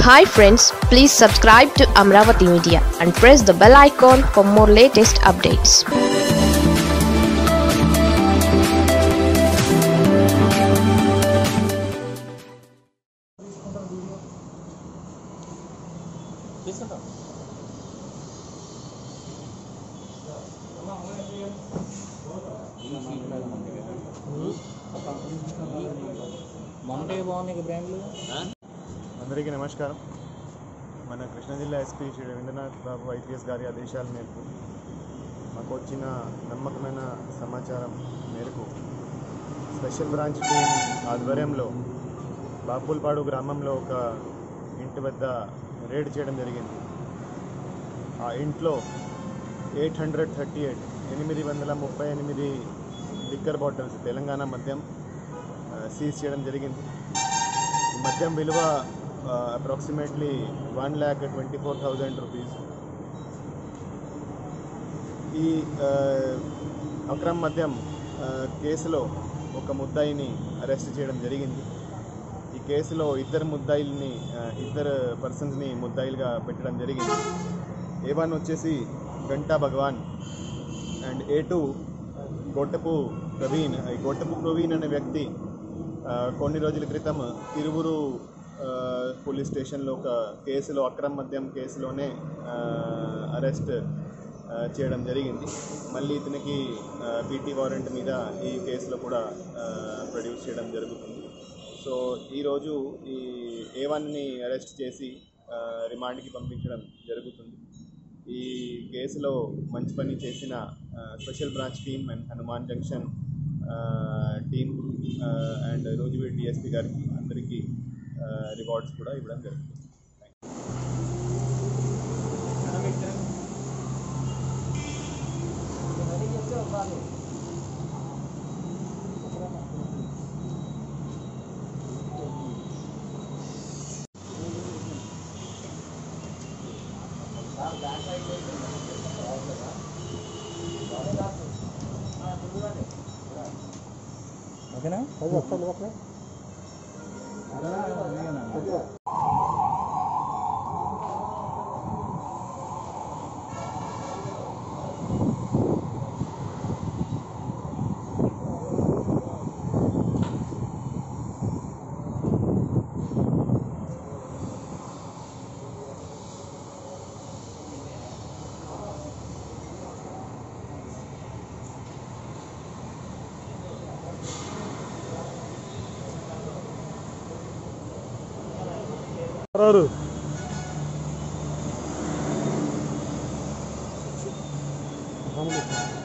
hi friends please subscribe to Amaravati media and press the bell icon for more latest updates మొన్నటే బాగున్నాయి బ్రాండ్లు అందరికీ నమస్కారం మన కృష్ణా జిల్లా ఎస్పీ శ్రీ రవీంద్రనాథ్ బాబు ఐపీఎస్ గారి ఆదేశాల మేరకు మాకు వచ్చిన నమ్మకమైన సమాచారం మేరకు స్పెషల్ బ్రాంచ్ టీం ఆధ్వర్యంలో బాపుల్పాడు గ్రామంలో ఒక ఇంటి వద్ద రేడ్ చేయడం జరిగింది ఆ ఇంట్లో ఎయిట్ హండ్రెడ్ థర్టీ ఎయిట్ ఎనిమిది వందల ముప్పై ఎనిమిది లిక్కర్ బాటిల్స్ తెలంగాణ మద్యం సీజ్ చేయడం జరిగింది ఈ మద్యం విలువ approximately one lakh twenty four thousand rupees ఈ ఆ, అక్రమ్ మద్యం ఆ, కేసులో ఒక ముద్దాయిని అరెస్ట్ చేయడం జరిగింది ఈ కేసులో ఇద్దరు ముద్దాయిల్ని ఆ, ఇద్దరు పర్సన్స్ని ముద్దాయిలుగా పెట్టడం జరిగింది ఏ వన్ వచ్చేసి Ganta Bhagavan and A two Gottapu Praveen ఈ గొట్టపు ప్రవీణ్ అనే వ్యక్తి ఆ, కొన్ని రోజుల క్రితం తిరువురు ఆ, పోలీస్ స్టేషన్లో ఒక కేసులో అక్రమ మద్యం కేసులోనే ఆ, అరెస్ట్ ఆ, చేయడం జరిగింది మళ్ళీ ఇతనికి పీటీ వారెంట్ మీద ఈ కేసులో కూడా ఆ, ప్రొడ్యూస్ చేయడం జరుగుతుంది సో ఈరోజు ఈ ఏ వన్ని అరెస్ట్ చేసి ఆ, రిమాండ్కి పంపించడం జరుగుతుంది ఈ కేసులో మంచి పని చేసిన ఆ, special branch team and Hanuman junction ఆ, టీమ్ ఆ, అండ్ రోజువీడి డిఎస్పీ గారికి అందరికీ ఆ, రివార్డ్స్ కూడా ఇవ్వడం జరుగుతుంది ఓకేనా రారు అవును